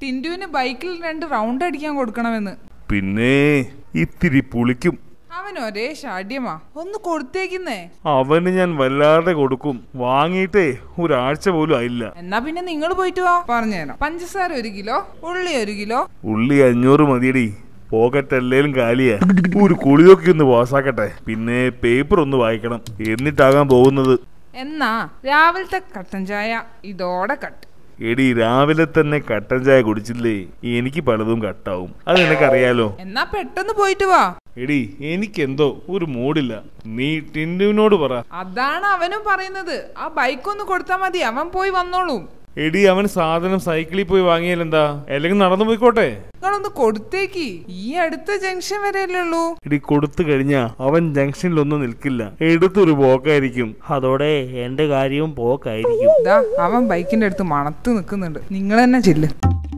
ടിൻഡുവിന് ബൈക്കിൽ രണ്ട് റൗണ്ട് അടിക്കാൻ കൊടുക്കണമെന്ന് പിന്നെ ഇത്തിരി പുളിക്കും അവൻ ഒരേ ഷാഢ്യമാ ഒന്ന് കൊടുത്തേക്കുന്നേ അവന് ഞാൻ വല്ലാതെ കൊടുക്കും വാങ്ങിയിട്ടേ ഒരാഴ്ച പോലും ആയില്ല എന്നാ പിന്നെ നിങ്ങൾ പോയിട്ട് വാ പറഞ്ഞുതരാം പഞ്ചസാര ഒരു കിലോ ഉള്ളി ഒരു കിലോ ഉള്ളി അഞ്ഞൂറ് മതിയടി പോക്കറ്റ് അല്ലേലും കാലിയാ ഒരു കുളിയൊക്കെ ഒന്ന് പാസ്സാക്കട്ടെ പിന്നെ പേപ്പർ ഒന്ന് വായിക്കണം എന്നിട്ടാകാൻ പോകുന്നത് എന്നാ രാവിലത്തെ കട്ടൻ ചായ ഇതോടെ കട്ട് എടി രാവിലെ തന്നെ കട്ടൻ ചായ കുടിച്ചില്ലേ എനിക്ക് പലതും കട്ടാവും അത് നിനക്കറിയാലോ എന്നാ പെട്ടെന്ന് പോയിട്ട് വാ എടി എനിക്കെന്തോ ഒരു മൂടില്ല നീ ടിൻഡുവിനോട് പറ അതാണ് അവനും പറയുന്നത് ആ ബൈക്ക് ഒന്ന് കൊടുത്താ മതി അവൻ പോയി വന്നോളും എടി അവൻ സാധനം സൈക്കിളിൽ പോയി വാങ്ങിയാലെന്താ അല്ലെങ്കിൽ നടന്നു പോയിക്കോട്ടെ നിങ്ങളൊന്ന് കൊടുത്തേക്ക് ഈ അടുത്ത ജംഗ്ഷൻ വരെയല്ലേ ഉള്ളൂ എടി കൊടുത്തു കഴിഞ്ഞാ അവൻ ജംഗ്ഷനിലൊന്നും നിൽക്കില്ല എടുത്തൊരു പോക്കായിരിക്കും അതോടെ എന്റെ കാര്യവും പോക്കായിരിക്കും ഇതാ അവൻ ബൈക്കിന്റെ അടുത്ത് മണത്ത് നിൽക്കുന്നുണ്ട് നിങ്ങൾ തന്നെ ചെല്ല്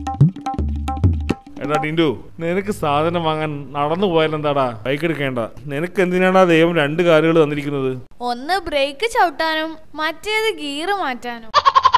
എടാ ടിൻഡു നിനക്ക് സാധനം വാങ്ങാൻ നടന്നു പോയാലെന്താടാ ബൈക്ക് എടുക്കേണ്ട നിനക്ക് എന്തിനാടാ ദൈവം രണ്ട് കാലുകൾ തന്നിരിക്കുന്നത് ഒന്ന് ബ്രേക്ക് ചവിട്ടാനും മറ്റേത് ഗിയർ മാറ്റാനും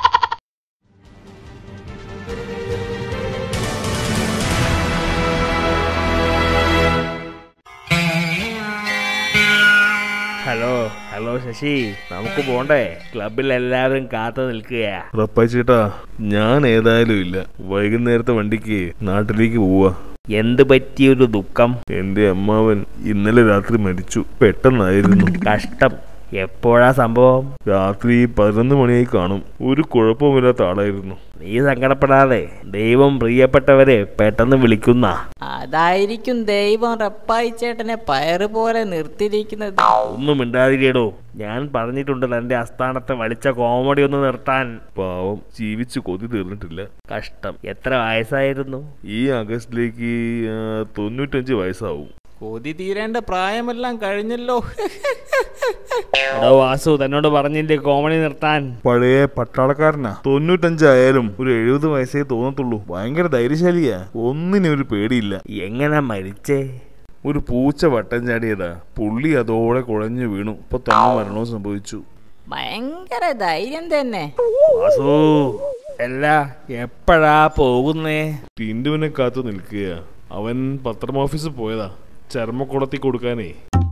ഹലോ ഹലോ ശശി നമുക്ക് പോണ്ടേ ക്ലബിൽ എല്ലാവരും കാത്തു നിൽക്കുകയാ ഉറപ്പാച്ചേട്ടാ ഞാൻ ഏതായാലും ഇല്ല വൈകുന്നേരത്തെ വണ്ടിക്ക് നാട്ടിലേക്ക് പോവാ എന്ത് പറ്റിയൊരു ദുഃഖം എന്റെ അമ്മാവൻ ഇന്നലെ രാത്രി മരിച്ചു പെട്ടെന്നായിരുന്നു കഷ്ടം എപ്പോഴാ സംഭവം രാത്രി പതിനൊന്ന് മണിയായി കാണും ഒരു കുഴപ്പമില്ലാത്ത ആളായിരുന്നു നീ സങ്കടപ്പെടാതെ ദൈവം പ്രിയപ്പെട്ടവരെ പെട്ടെന്ന് വിളിക്കുന്ന അതായിരിക്കും ദൈവം റപ്പായി ചേട്ടനെ പയറ് പോലെ നിർത്തിയിരിക്കുന്നത് ഒന്നും മിണ്ടാതിരിയടോ ഞാൻ പറഞ്ഞിട്ടുണ്ട് തന്റെ അസ്ഥാനത്തെ വലിച്ച കോമഡി ഒന്ന് നിർത്താൻ പാവം ജീവിച്ചു കൊതി തീർന്നിട്ടില്ല കഷ്ടം എത്ര വയസ്സായിരുന്നു ഈ ആഗസ്റ്റിലേക്ക് ആ, തൊണ്ണൂറ്റഞ്ച് വയസ്സാവും കൊതി തീരേണ്ട പ്രായമെല്ലാം കഴിഞ്ഞല്ലോ എടോ വാസു തന്നോട് പറഞ്ഞില്ലേ കോമഡി നിർത്താൻ പഴയ പട്ടാളക്കാരനാ തൊണ്ണൂറ്റഞ്ചായാലും ഒരു എഴുപത് വയസ്സേ തോന്നത്തുള്ളൂ ഭയങ്കര ധൈര്യശാലിയാ ഒന്നിനും ഒരു പേടിയില്ല എങ്ങനെ മരിച്ചേ ഒരു പൂച്ച വട്ടം ചാടിയതാ പുള്ളി അതോടെ കുഴഞ്ഞു വീണു ഇപ്പൊ തന്നെ മരണവും സംഭവിച്ചു ഭയങ്കര ധൈര്യം തന്നെ വാസു അല്ല എപ്പോഴാ പോകുന്നേ ടിൻഡുവിനെ കാത്തു നിൽക്കുക അവൻ പത്രം ഓഫീസിൽ പോയതാ ചർമ്മക്കുളത്തി കൊടുക്കാനേ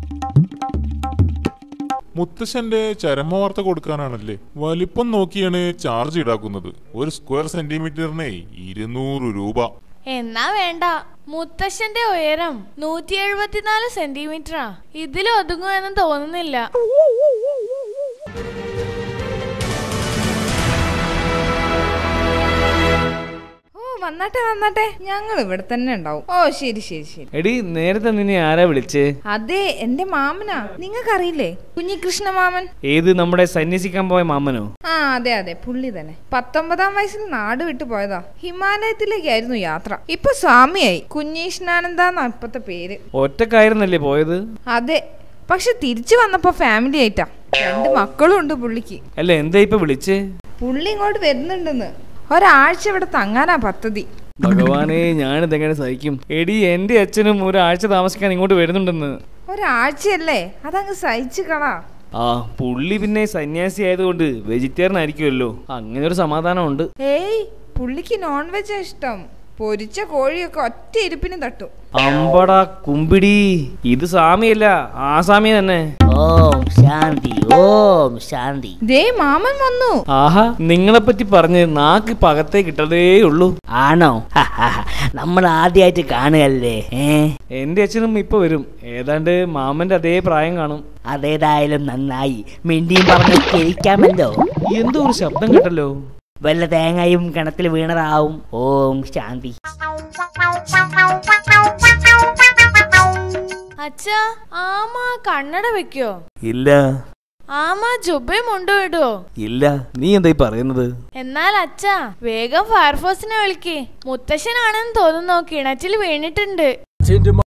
മുത്തശ്ശന്റെ ചരമവാർത്ത കൊടുക്കാനാണല്ലേ വലിപ്പം നോക്കിയാണ് ചാർജ് ഈടാക്കുന്നത് ഒരു സ്ക്വയർ സെന്റിമീറ്ററിന് ഇരുന്നൂറ് രൂപ എന്നാ വേണ്ട മുത്തശ്ശന്റെ ഉയരം നൂറ്റി എഴുപത്തിനാല് സെന്റിമീറ്ററാ ഇതിൽ ഒതുങ്ങുമെന്ന് തോന്നുന്നില്ല ഓ വന്നാട്ടെ വന്നാട്ടെ ഞങ്ങൾ ഇവിടെ തന്നെ ഉണ്ടാവും ഓ ശരി ശരി ശരി എടി നേരത്തെ നിന്നെ ആരാ വിളിച്ചേ അതെ എന്റെ മാമനാ നിങ്ങൾക്കറിയില്ലേ കുഞ്ഞികൃഷ്ണ മാമൻ ഏത് നമ്മുടെ സന്യസിക്കാൻ പോയ മാമനോ ആ അതെ അതെ പുള്ളി തന്നെ പത്തൊമ്പതാം വയസ്സിൽ നാട് വിട്ടു പോയതാ ഹിമാലയത്തിലേക്കായിരുന്നു യാത്ര ഇപ്പൊ സ്വാമിയായി കുഞ്ഞീഷ്ണാനന്ദാന്നാ ഇപ്പത്തെ പേര് ഒറ്റക്കായിരുന്നല്ലേ പോയത് അതെ പക്ഷെ തിരിച്ചു വന്നപ്പോ ഫാമിലി ആയിട്ടാ രണ്ട് മക്കളും ഉണ്ട് പുള്ളിക്ക് അല്ല എന്താ ഇപ്പൊ വിളിച്ചേ പുള്ളി ഇങ്ങോട്ട് വരുന്നുണ്ടെന്ന് ഒരാഴ്ച ഇവിടെ തങ്ങാനാ പദ്ധതി ഭഗവാനെ ഞാനിതെങ്ങനെ സഹിക്കും എടി എന്റെ അച്ഛനും ഒരാഴ്ച താമസിക്കാൻ ഇങ്ങോട്ട് വരുന്നുണ്ടെന്ന് ഒരാഴ്ചയല്ലേ അതങ്ങ് സഹിച്ചു കളാ ആ പുള്ളി പിന്നെ സന്യാസി ആയതുകൊണ്ട് വെജിറ്റേറിയൻ ആയിരിക്കുമല്ലോ അങ്ങനെ ഒരു സമാധാനമുണ്ട് ഏയ് പുള്ളിക്ക് നോൺ വെജാ ഇഷ്ടം പൊരിച്ച കോഴിയൊക്കെ ഒറ്റ ഇരിപ്പിന് തട്ടും അമ്പടാ കുമ്പിടി ഇത് സാമിയല്ല ആ സാമി തന്നെ ഓം ശാന്തി ഓം ശാന്തി ദേ മാമൻ വന്നു ആഹാ നിങ്ങളെ പറ്റി പറഞ്ഞ് നാക്ക് പകത്തേ കിട്ടതേ ഉള്ളൂ ആണോ നമ്മൾ ആദ്യമായിട്ട് കാണുകയല്ലേ ഏ എന്റെ അച്ഛനും ഇപ്പൊ വരും ഏതാണ്ട് മാമന്റെ അതേ പ്രായം കാണും അതേതായാലും നന്നായി മിണ്ടിയും പറഞ്ഞ് കേൾക്കാമല്ലോ എന്തോ ഒരു ശബ്ദം കേട്ടല്ലോ വല്ല തേങ്ങയും കിണത്തിൽ വീണതാവും ഓം ശാന്തി അച്ഛാ ആമ കണ്ണട വെക്കോ ഇല്ല ആമ ജുബയും ഉണ്ടോ ഇടുവോ ഇല്ല നീ എന്തായി പറയുന്നത് എന്നാൽ അച്ഛാ വേഗം ഫയർഫോഴ്സിനെ വിളിക്കേ മുത്തശ്ശനാണെന്ന് തോന്നുന്നു കിണറ്റിൽ വീണിട്ടുണ്ട്